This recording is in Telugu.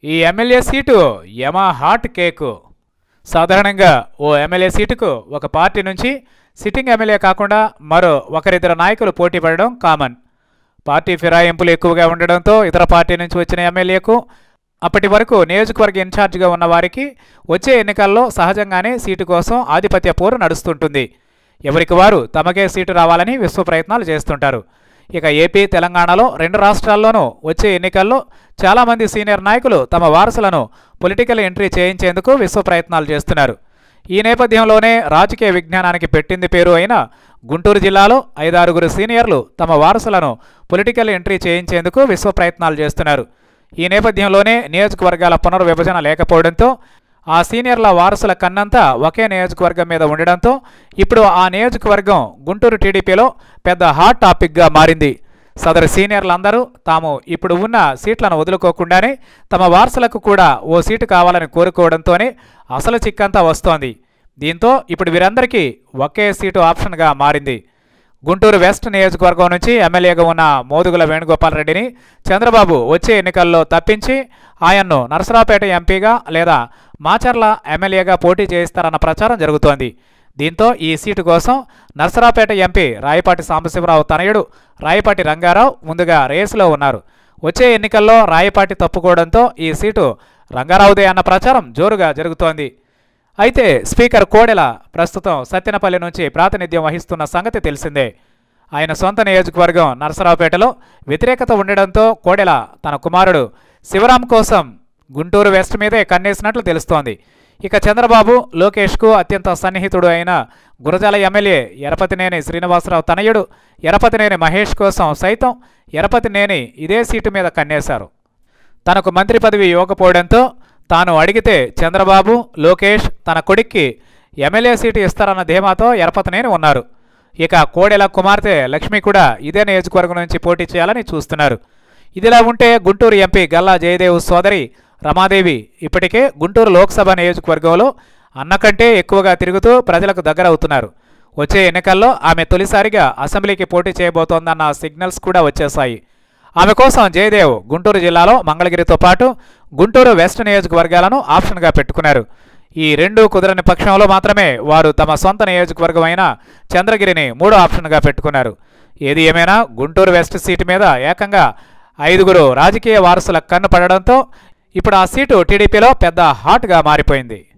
ఈ ఎమ్మెల్యే సీటు యమ హాట్ కేకు సాధారణంగా ఓ ఎమ్మెల్యే సీటుకు ఒక పార్టీ నుంచి సిట్టింగ్ ఎమ్మెల్యే కాకుండా మరో ఒకరిద్దరు నాయకులు పోటీ పడడం కామన్ పార్టీ ఫిరాయింపులు ఎక్కువగా ఉండడంతో ఇతర పార్టీ నుంచి వచ్చిన ఎమ్మెల్యేకు అప్పటి వరకు నియోజకవర్గ ఇన్ఛార్జిగా ఉన్న వారికి వచ్చే ఎన్నికల్లో సహజంగానే సీటు కోసం ఆధిపత్య పోరు నడుస్తుంటుంది ఎవరికి వారు తమకే సీటు రావాలని విశ్వ ప్రయత్నాలు చేస్తుంటారు ఇక ఏపీ తెలంగాణలో రెండు రాష్ట్రాల్లోనూ వచ్చే ఎన్నికల్లో చాలామంది సీనియర్ నాయకులు తమ వారసులను పొలిటికల్ ఎంట్రీ చేయించేందుకు విశ్వ ప్రయత్నాలు చేస్తున్నారు ఈ నేపథ్యంలోనే రాజకీయ విజ్ఞానానికి పెట్టింది పేరు అయిన గుంటూరు జిల్లాలో ఐదారుగురు సీనియర్లు తమ వారసులను పొలిటికల్ ఎంట్రీ చేయించేందుకు విశ్వ ప్రయత్నాలు చేస్తున్నారు ఈ నేపథ్యంలోనే నియోజకవర్గాల పునర్విభజన లేకపోవడంతో ఆ సీనియర్ల వారసుల కన్నంతా ఒకే నియోజకవర్గం మీద ఉండడంతో ఇప్పుడు ఆ నియోజకవర్గం గుంటూరు టీడీపీలో పెద్ద హాట్ టాపిక్గా మారింది సదరు సీనియర్లందరూ తాము ఇప్పుడు ఉన్న సీట్లను వదులుకోకుండానే తమ వారసులకు కూడా ఓ సీటు కావాలని కోరుకోవడంతోనే అసలు చిక్కంతా వస్తోంది దీంతో ఇప్పుడు వీరందరికీ ఒకే సీటు ఆప్షన్గా మారింది గుంటూరు వెస్ట్ నియోజకవర్గం నుంచి ఎమ్మెల్యేగా ఉన్న మోదుగుల వేణుగోపాల్ రెడ్డిని చంద్రబాబు వచ్చే ఎన్నికల్లో తప్పించి ఆయన్ను నరసరావుపేట ఎంపీగా లేదా మాచర్ల ఎమ్మెల్యేగా పోటీ చేయిస్తారన్న ప్రచారం జరుగుతోంది దీంతో ఈ సీటు కోసం నరసరావుపేట ఎంపీ రాయపాటి సాంబశివరావు తనయుడు రాయపాటి రంగారావు ముందుగా రేసులో ఉన్నారు వచ్చే ఎన్నికల్లో రాయపాటి తప్పుకోవడంతో ఈ సీటు రంగారావుదే అన్న ప్రచారం జోరుగా జరుగుతోంది అయితే స్పీకర్ కోడెల ప్రస్తుతం సత్తెనపల్లి నుంచి ప్రాతినిధ్యం వహిస్తున్న సంగతి తెలిసిందే ఆయన సొంత నియోజకవర్గం నరసరావుపేటలో వ్యతిరేకత ఉండడంతో కోడెల తన కుమారుడు శివరాం కోసం గుంటూరు వెస్ట్ మీదే కన్నేసినట్లు తెలుస్తోంది ఇక చంద్రబాబు లోకేష్కు అత్యంత సన్నిహితుడు అయిన గురజాల ఎమ్మెల్యే ఎరపతినేని శ్రీనివాసరావు తనయుడు ఎరపతినేని మహేష్ కోసం సైతం ఎరపతినేని ఇదే సీటు మీద కన్నేశారు తనకు మంత్రి పదవి ఇవ్వకపోవడంతో తాను అడిగితే చంద్రబాబు లోకేష్ తన కొడుక్కి ఎమ్మెల్యే సీటు ఇస్తారన్న ధీమాతో ఎరపతనేని ఉన్నారు ఇక కోడెల కుమార్తె లక్ష్మి కూడా ఇదే నియోజకవర్గం నుంచి పోటీ చేయాలని చూస్తున్నారు ఇదిలా ఉంటే గుంటూరు ఎంపీ గల్లా జయదేవ్ సోదరి రమాదేవి ఇప్పటికే గుంటూరు లోక్సభ నియోజకవర్గంలో అన్నకంటే ఎక్కువగా తిరుగుతూ ప్రజలకు దగ్గర అవుతున్నారు వచ్చే ఎన్నికల్లో ఆమె తొలిసారిగా అసెంబ్లీకి పోటీ చేయబోతోందన్న సిగ్నల్స్ కూడా వచ్చేశాయి ఆమె కోసం జయదేవ్ గుంటూరు జిల్లాలో మంగళగిరితో పాటు గుంటూరు వెస్ట్ నియోజకవర్గాలను ఆప్షన్గా పెట్టుకున్నారు ఈ రెండు కుదరని పక్షంలో మాత్రమే వారు తమ సొంత నియోజకవర్గం అయిన చంద్రగిరిని మూడో ఆప్షన్గా పెట్టుకున్నారు ఏది ఏమైనా గుంటూరు వెస్ట్ సీటు మీద ఏకంగా ఐదుగురు రాజకీయ వారసుల కన్ను పడడంతో ఇప్పుడు ఆ సీటు టీడీపీలో పెద్ద హాట్గా మారిపోయింది